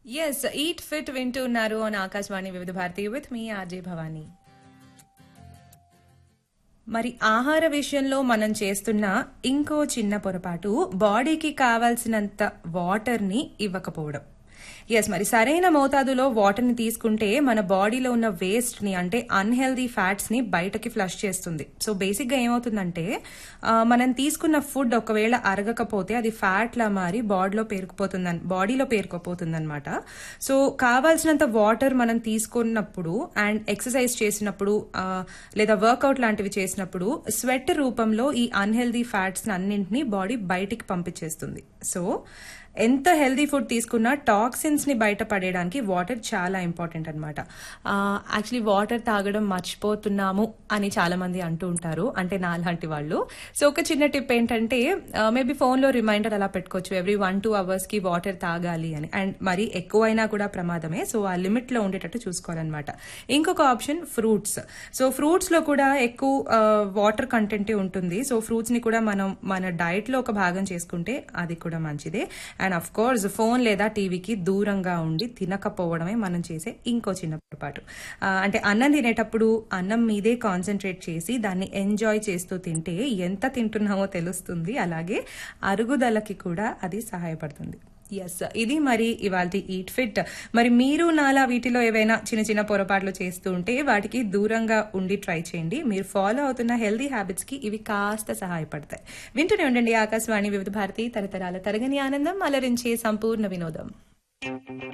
yes eat fit వింటున్నారు అని Akashvani Vividh Bharati with మీ ఆర్జే భవానీ మరి ఆహార విషయంలో మనం చేస్తున్న ఇంకో చిన్న పొరపాటు బాడీకి కావాల్సినంత వాటర్ ని ఇవ్వకపోవడం ఎస్ మరి సరైన మోతాదులో వాటర్ ని తీసుకుంటే మన బాడీలో ఉన్న వేస్ట్ ని అంటే అన్హెల్దీ ఫ్యాట్స్ ని బయటకి ఫ్లష్ చేస్తుంది సో బేసిక్ గా ఏమవుతుందంటే ఆ, మనం తీసుకున్న ఫుడ్ ఒకవేళ అరగకపోతే అది ఫ్యాట్ లా మారి బాడీలో పేరుకుపోతుందని బాడీలో పేరుకుపోతుంది అనమాట సో కావాల్సినంత వాటర్ మనం తీసుకున్నప్పుడు అండ్ ఎక్సర్సైజ్ చేసినప్పుడు ఆ, లేదా వర్కౌట్ లాంటివి చేసినప్పుడు స్వెట్ రూపంలో ఈ అన్హెల్దీ ఫ్యాట్స్ అన్నింటినీ బాడీ బయటికి పంపించేస్తుంది సో ఎంత హెల్దీ ఫుడ్ తీసుకున్నా టాక్సిన్స్ ని బయట పడేయడానికి వాటర్ చాలా ఇంపార్టెంట్ అనమాట యాక్చువల్లీ వాటర్ తాగడం మర్చిపోతున్నాము అని చాలా మంది అంటూ ఉంటారు అంటే నాలాంటి వాళ్ళు సో ఒక చిన్న టిప్ ఏంటంటే మేబీ ఫోన్ లో రిమైండర్ అలా పెట్టుకోవచ్చు ఎవ్రీ వన్ టూ అవర్స్ కి వాటర్ తాగాలి అని అండ్ మరి ఎక్కువైనా కూడా ప్రమాదమే సో ఆ లిమిట్ లో ఉండేటట్టు చూసుకోవాలన్నమాట ఇంకొక ఆప్షన్ ఫ్రూట్స్ సో ఫ్రూట్స్ లో కూడా ఎక్కువ వాటర్ కంటెంట్ ఉంటుంది సో ఫ్రూట్స్ ని కూడా మనం మన డైట్ లో ఒక భాగం చేసుకుంటే అది కూడా మంచిదే అండ్ అఫ్ కోర్స్ ఫోన్ లేదా టీవీకి దూరంగా ఉండి తినకపోవడమే మనం చేసే ఇంకో చిన్న పొరపాటు ఆ, అంటే అన్నం తినేటప్పుడు అన్నం మీదే కాన్సన్ట్రేట్ చేసి దాన్ని ఎంజాయ్ చేస్తూ తింటే ఎంత తింటున్నామో తెలుస్తుంది అలాగే అరుగుదలకి కూడా అది సహాయపడుతుంది ఎస్ ఇది మరి ఇవాళ ఈట్ ఫిట్ మరి మీరు నాలా వీటిలో ఏవైనా చిన్న చిన్న పొరపాట్లు చేస్తూ ఉంటే వాటికి దూరంగా ఉండి ట్రై చేయండి మీరు ఫాలో అవుతున్న హెల్దీ హ్యాబిట్స్ కి ఇవి కాస్త సహాయపడతాయి వింటూనే ఉండండి ఆకాశవాణి వివిధ భారతి తరతరాల తరగని ఆనందం అలరించే సంపూర్ణ వినోదం